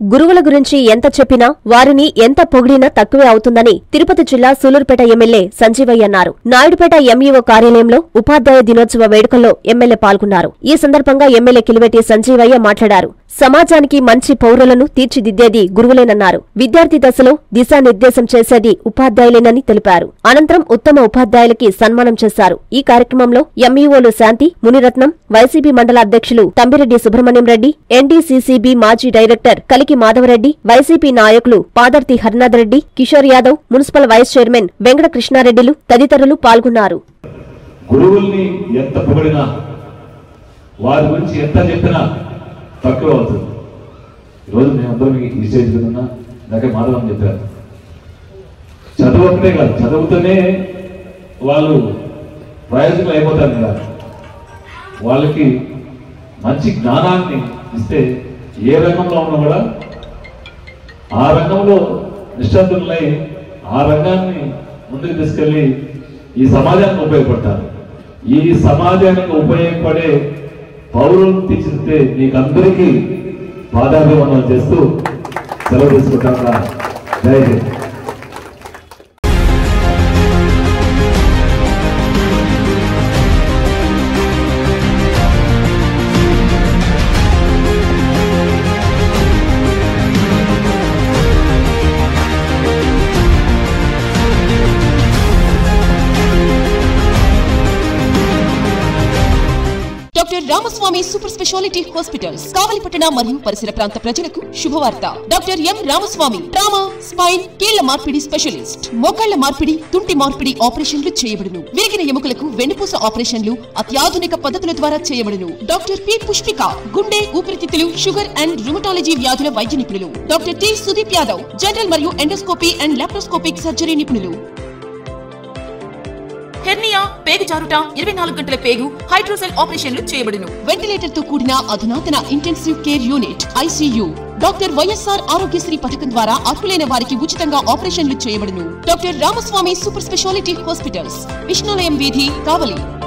గురువుల గురించి ఎంత చెప్పినా వారిని ఎంత పొగిడినా తక్కువే అవుతుందని తిరుపతి జిల్లా సూలూరుపేట ఎమ్మెల్యే సంజీవయ్య అన్నారు నాయుడుపేట ఎంఈఓ కార్యాలయంలో ఉపాధ్యాయ దినోత్సవ వేడుకల్లో ఎమ్మెల్యే పాల్గొన్నారు ఈ సందర్భంగా ఎమ్మెల్యే కిలివెట్టి సంజీవయ్య మాట్లాడారు సమాజానికి మంచి పౌరులను తీర్చిదిద్దేది గురువులేనన్నారు విద్యార్థి దశలో దిశానిర్దేశం చేసేది ఉపాధ్యాయులేనని తెలిపారు అనంతరం ఉత్తమ ఉపాధ్యాయులకి సన్మానం చేశారు ఈ కార్యక్రమంలో ఎంఈఓలు శాంతి మునిరత్నం వైసీపీ మండల అధ్యక్షులు తంబిరెడ్డి సుబ్రహ్మణ్యం రెడ్డి ఎన్డీసీసీబీ మాజీ డైరెక్టర్ కలికి మాధవరెడ్డి వైసీపీ నాయకులు Padarthi Harinath Reddy Kishore Yadav municipal vice chairman Venkata కృష్ణారెడ్డిలు తదితరులు పాల్గొన్నారు గురువుల్ని ఎంత పొగిడినా వారి గురించి ఎంత చెప్పినా తక్కువ అవుతుంది ఈరోజు మేమందరం ఈ స్టేజ్ మీద ఉన్నా ఇందాకే మాధవం చెప్పారు చదువు ఒకటే కాదు చదువుతూనే వాళ్ళు ప్రయోజకులు అయిపోతారు కదా వాళ్ళకి మంచి జ్ఞానాన్ని ఇస్తే ఏ రంగంలో ఉన్నా కూడా ఆ రంగంలో నిష్ఠాతులై ఆ రంగాన్ని ముందుకు తీసుకెళ్ళి ఈ సమాజానికి ఉపయోగపడతారు ఈ సమాజానికి ఉపయోగపడే పౌరులను తీర్చిదిద్దే మీకందరికీ పాదాభివందనం చేస్తూ సెలవు తీసుకుంటాను Jai Hind doctor Ramaswamy super speciality hospitals కావలిపట్టణ మరియు పరిసర ప్రాంత ప్రజలకు శుభవార్త doctor M Ramaswamy trauma spine కీళ్ల మార్పిడి స్పెషలిస్ట్ మోకాళ్ల మార్పిడి తుంటి మార్పిడి ఆపరేషన్లు చేయబడును విరిగిన ఎముకలకు వెన్నుపూస ఆపరేషన్లు అత్యాధునిక పద్ధతుల ద్వారా చేయబడును డాక్టర్ పి పుష్పిక గుండె ఊపిరితిత్తులు షుగర్ అండ్ రుమటాలజీ వ్యాధుల వైద్య నిపుణులు doctor T Sudeep Yadav general మరియు ఎండోస్కోపీ అండ్ లాప్రోస్కోపిక్ సర్జరీ నిపుణులు హెర్నియా పేగు జారుట ఇరవై నాలుగు గంటల పేగు హైడ్రోసెల్ ఆపరేషన్లు చేయబడును వెంటిలేటర్ తో కూడిన అధునాతన intensive care unit ICU doctor YSR Aarogyasri పథకం ద్వారా అర్హులైన వారికి ఉచితంగా ఆపరేషన్లు చేయబడును doctor Ramaswamy super speciality hospitals Vishnulayam వీధి కావలి